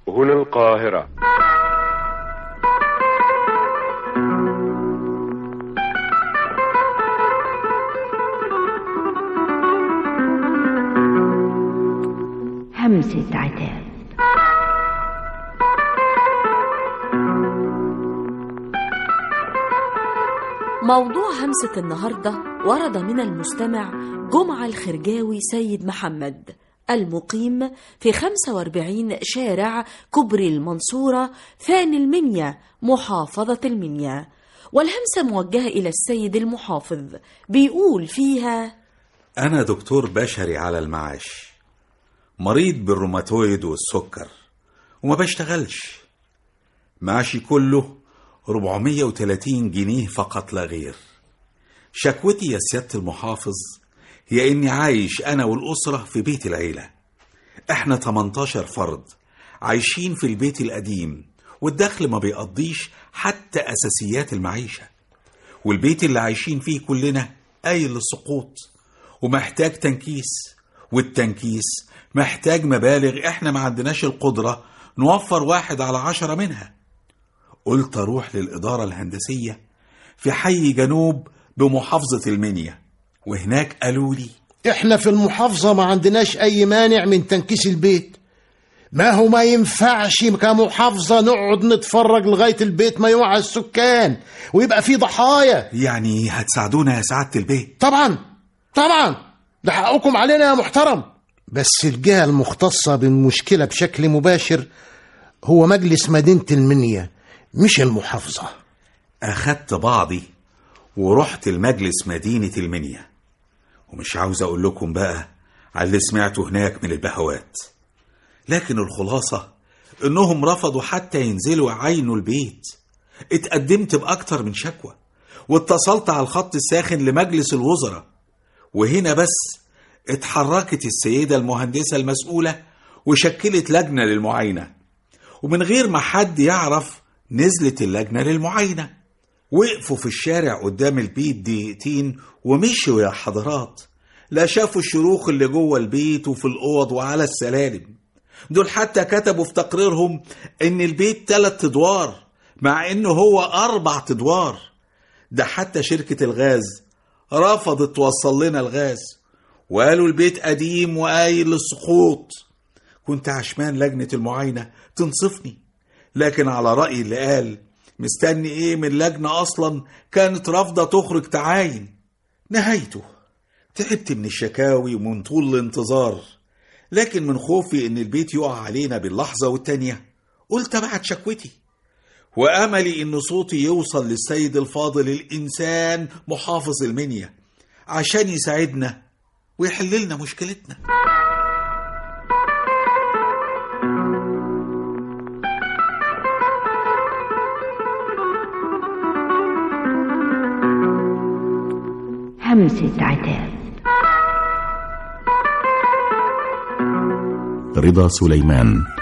هنا القاهرة همسة عتاب موضوع همسة النهاردة ورد من المستمع جمعة الخرجاوي سيد محمد المقيم في 45 شارع كبري المنصورة ثاني المنيا محافظة المنيا والهمسة موجهة إلى السيد المحافظ بيقول فيها أنا دكتور بشري على المعاش مريض بالروماتويد والسكر وما بشتغلش معاشي كله 430 جنيه فقط لا غير شكوتي يا سيادة المحافظ هي إني عايش أنا والأسرة في بيت العيلة إحنا 18 فرد عايشين في البيت القديم والدخل ما بيقضيش حتى أساسيات المعيشة والبيت اللي عايشين فيه كلنا قايل للسقوط ومحتاج تنكيس والتنكيس محتاج مبالغ احنا ما عندناش القدرة نوفر واحد على عشرة منها قلت اروح للإدارة الهندسية في حي جنوب بمحافظة المنيا وهناك قالوا لي احنا في المحافظة ما عندناش اي مانع من تنكيس البيت ما هو ما ينفعش كمحافظة نقعد نتفرج لغاية البيت ما يوعى السكان ويبقى فيه ضحايا يعني هتساعدونا يا سعادة البيت طبعا طبعا ده حقكم علينا يا محترم بس الجهة المختصة بالمشكلة بشكل مباشر هو مجلس مدينة المنيا مش المحافظة أخدت بعضي ورحت المجلس مدينة المنيا ومش عاوز أقول لكم بقى على اللي سمعته هناك من البهوات لكن الخلاصة إنهم رفضوا حتى ينزلوا يعاينوا البيت اتقدمت بأكتر من شكوى واتصلت على الخط الساخن لمجلس الوزراء وهنا بس اتحركت السيدة المهندسة المسؤولة وشكلت لجنة للمعاينة ومن غير ما حد يعرف نزلت اللجنة للمعاينة وقفوا في الشارع قدام البيت دقيقتين ومشوا يا حضرات لا شافوا الشروخ اللي جوه البيت وفي الأوض وعلى السلالم دول حتى كتبوا في تقريرهم إن البيت تلات أدوار مع إنه هو أربع أدوار ده حتى شركة الغاز رفضت توصل لنا الغاز وقالوا البيت قديم وقايل للسقوط كنت عشمان لجنة المعاينة تنصفني لكن على رأي اللي قال مستني ايه من لجنة اصلا كانت رافضة تخرج تعاين نهايته تعبت من الشكاوي ومن طول الانتظار لكن من خوفي ان البيت يقع علينا باللحظة والتانية قلت ابعت شكوتي واملي ان صوتي يوصل للسيد الفاضل الانسان محافظ المنيا عشان يساعدنا ويحل لنا مشكلتنا همسة عتاب رضا سليمان